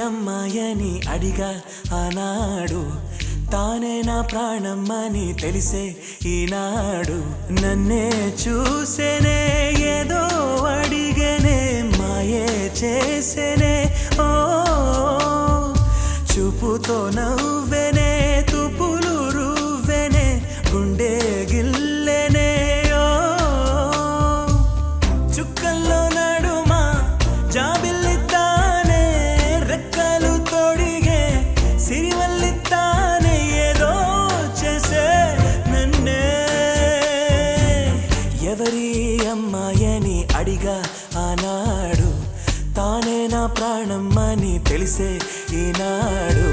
అమ్మాయని అడిగా ఆనాడు తానే నా ప్రాణమ్మని తెలిసే ఈనాడు నన్నే చూసేనే ఏదో అడిగనే మాయే చేసేనే ఓ చూపుతో నవ్వెనే తుపులు రువ్వెనే గుండె గిల్లెనే ఓ చుక్కల్లో నడుమా జాబిల్లితానే రెక్కలు తోడిగే సిరివల్లితానే ఏదో చేసే నన్నే ఎవరి అమ్మాయని అడిగా ఆనాడు తానే నా ప్రాణమ్మని తెలిసే ఈనాడు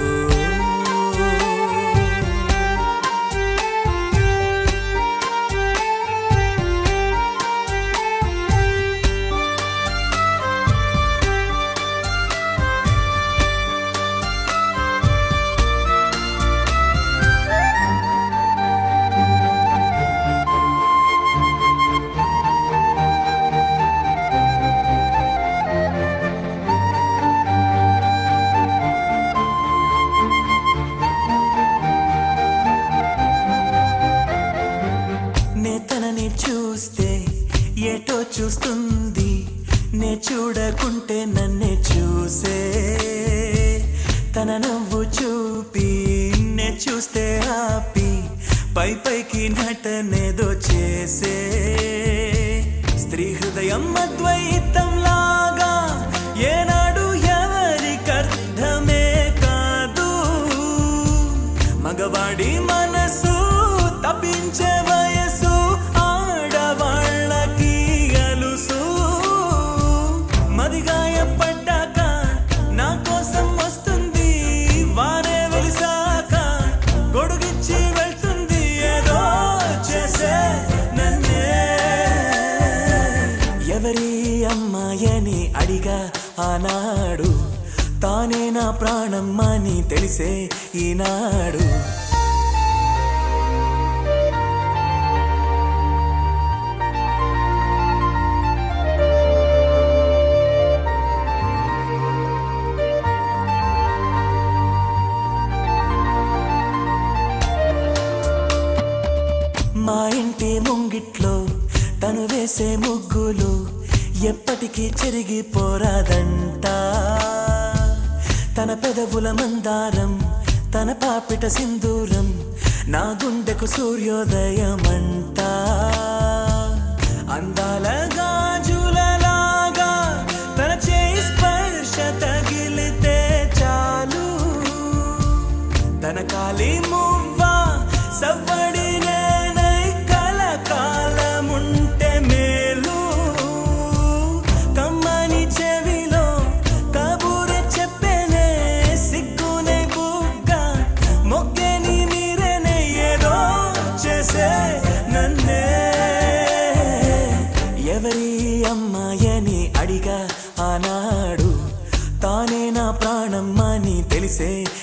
నే తనని చూస్తే ఏటో చూస్తుంది నే చూడకుంటే నన్నే చూసే తన నవ్వు చూపి నే చూస్తే ఆపి పై పైకి నటనేదో చేసే స్త్రీ హృదయం అద్వైతం లాగా ఏనాడు ఎవరికర్థమే కాదు మగవాడి మనసు తప్పించే వయసు ఆడవాళ్ళకి అలుసు మదిగాయపడ్డాక నా కోసం వస్తుంది వారే వెలిసాక గొడుగిచ్చి వెళ్తుంది ఏదో చేసే నన్నే ఎవరి అమ్మాయని అడిగా ఆనాడు తానే నా ప్రాణమ్మని తెలిసే ఈనాడు మా ఇంటి ముంగిట్లో తను వేసే ముగ్గులు ఎప్పటికీ చెరిగిపోరాదంట తన పెదవుల మందారం తన పాపిట సింధూరం నా గుండెకు సూర్యోదయమంట అందాల గాజులలాగా తన చేయి స్పర్శ తగిలితే చాలు తన కాలి మువ్వ సవ్వడి నేనై కలకాలముంటే మేలు కమ్మని చెవిలో కబూరె చెప్పేనే సిగ్గునే బుగ్గ మొగ్గని మీరేనే ఏదో చేసే నన్నే ఎవరి అమ్మాయని అడిగా ఆనాడు తానే నా ప్రాణమ్మని తెలిసే